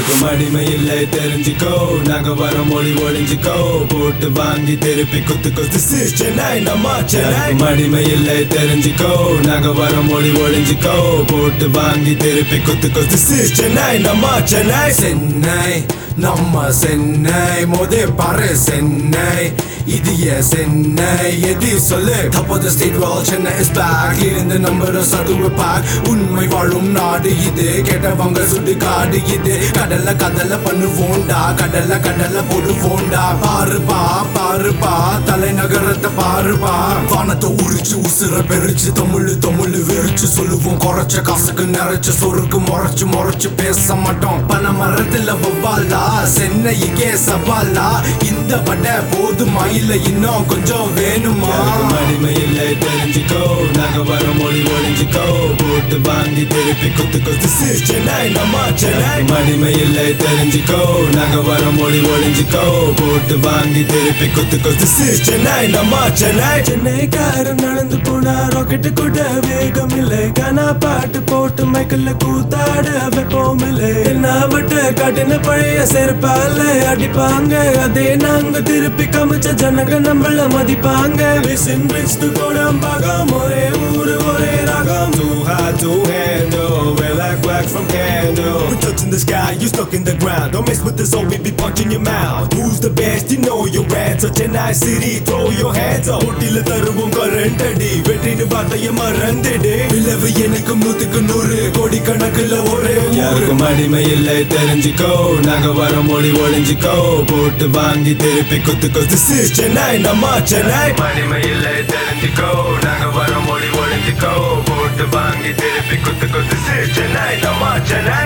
யாருக்கும் அடிமை இல்லை தெரிஞ்சுக்கோ நாங்க வர மொழி ஒளிஞ்சுக்கோ போட்டு வாங்கி திருப்பி குத்து குத்து சி சென்னை நம்ம சென்னை அடிமை இல்லை தெரிஞ்சுக்கோ நாங்க வர மொழி ஒளிஞ்சுக்கோ போட்டு வாங்கி திருப்பி குத்து குத்து சி சென்னை நம்ம சென்னை சென்னை நம்ம சென்னை மோதே பாரு சென்னை இது ஏன் சென்னை எதி சொல்லு top of the state well Chennai is back இருந்து நம்புற சதுவ பாக் உண்மை வாழும் நாடு இது கேட்டவங்க சுடு காடு இது கடல்ல கடல்ல பண்ணுவோண்டா கடல்ல கடல்ல போடுவோண்டா பாருப்பா பாருப்பா தலைநகரத்தை பாருப்பா வானத்தை உரிச்சு உசுர பெருச்சு தமிழ் தமிழ் விரிச்சு சொல்லுவோம் குறைச்ச காசுக்கு நிறைச்ச சொருக்கு முறைச்சு முறைச்சு பேச மாட்டோம் பண மரத்துல வவ்வாலா சென்னைக்கே சவாலா இந்த பட போதுமா இல்ல இன்னும் கொஞ்சம் வேணுமா யாருக்கும் அடிமை இல்லை தெரிஞ்சுக்கோ நாங்க வர மொழி ஒளிஞ்சுக்கோ போட்டு வாங்கி திருப்பி குத்து குத்து சி சென்னை நம்ம சென்னை அடிமை இல்லை தெரிஞ்சுக்கோ நாங்க வர மொழி ஒளிஞ்சுக்கோ போட்டு வாங்கி திருப்பி குத்து குத்து சி சென்னை நம்ம சென்னை சென்னைக்காரன் நடந்து போனா ராக்கெட்டு கூட வேகம் இல்லை கனா பாட்டு போட்டு மைக்கல்ல கூத்தாட வைப்போம் இல்லை என்ன விட்டு காட்டின பழைய செருப்பால அடிப்பாங்க அதே நாங்க திருப்பி கமிச்ச ஜனங்க நம்மள மதிப்பாங்க விசின் விஸ்து கோடம்பாகம் ஒரே ஊரு ஒரே ராகம் Too hard to handle, we're like wax from candle. We're touching the sky, you stuck in the ground. Don't mess with us or we be punching your mouth. Who's the best? You know your answer. Chennai City, throw your hands up. ஒட்டில தருவோம் current அடி வெற்றின்னு வார்த்தைய மறந்துடு விளைவு எனக்கு நூத்துக்கு நூறு கோடி கணக்குல ஒரே ஊரு யாருக்கும் அடிமை இல்லை தெரிஞ்சுக்கோ நாங்க வர மொழி ஒளிஞ்சுக்கோ போட்டு வாங்கி திருப்பி குத்து குத்து சி சென்னை நம்ம சென்னை அடிமை இல்லை தெரிஞ்சுக்கோ நாங்க வர மொழி ஒளிஞ்சுக்கோ போட்டு வாங்கி திருப்பி குத்து குத்து சி சென்னை நம்ம Chennai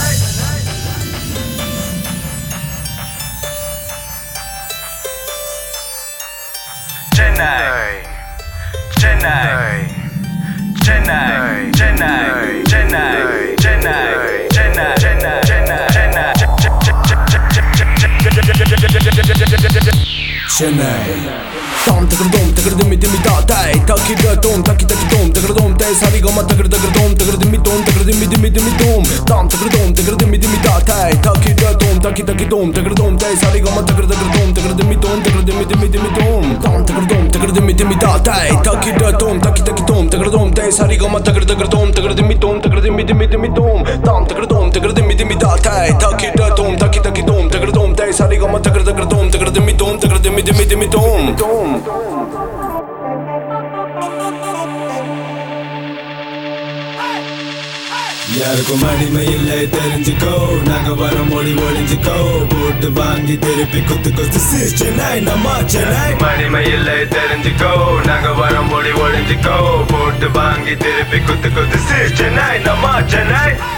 Chennai, Chennai, Chennai, Chennai, Chennai, Chennai, Chennai, Chennai, Chennai, Chennai தாம் தகர் தோம் தகர் திம்மி திம்மி தா தாய் தாக்கி ட தோம் தாக்கி தாக்கி தோம் தகர் தோம் தாய் சாரி கமா தகர் தகர் தோம் தகர் திம்மி தோம் தகர் திம்மி திம்மி திம்மி தோம் தாம் தகர் தோம் தகர் திம்மி திம்மி தா தாய் தாக்கி ட தோம் தாக்கி தாக்கி தோம் தகர் தோம் தாய் சாரி கமா தகர் தகர் தோம் தகர் திம்மி தோம் தகர் திம்மி திம்மி திம்மி தோம் தாம் தகர் தோம் தகர் திம்மி திம்மி தா தாய் தாக்கி ட தோம் தாக்கி தாக்கி தோம் தகர் தோம் தாய் சாரி கமா தகர் தகர் தோம் தகர் திம்மி தோம் தகர் திம்மி திம்மி திம்மி தோம் தாம் தகர் தோம் தகர் திம்மி திம்மி தா தாய் தாக்கி ட தோம் தாக்கி தாக்கி தோம் தகர் தோம் தாய் சாரி கமா தகர் தகர் தோம் தகர் திம்மி தோம் தகர் திம்மி திம்மி திம்மி தோம் தோம் யாருக்கும் அடிமை இல்லை தெரிஞ்சுக்கோ நாங்க வர மொழி ஒளிஞ்சுக்கோ போட்டு வாங்கி திருப்பி குத்து குத்து சி சென்னை நம்ம சென்னை அடிமை இல்லை தெரிஞ்சுக்கோ நாங்க வர மொழி ஒளிஞ்சுக்கோ போட்டு வாங்கி திருப்பி குத்து குத்து சி சென்னை நம்ம சென்னை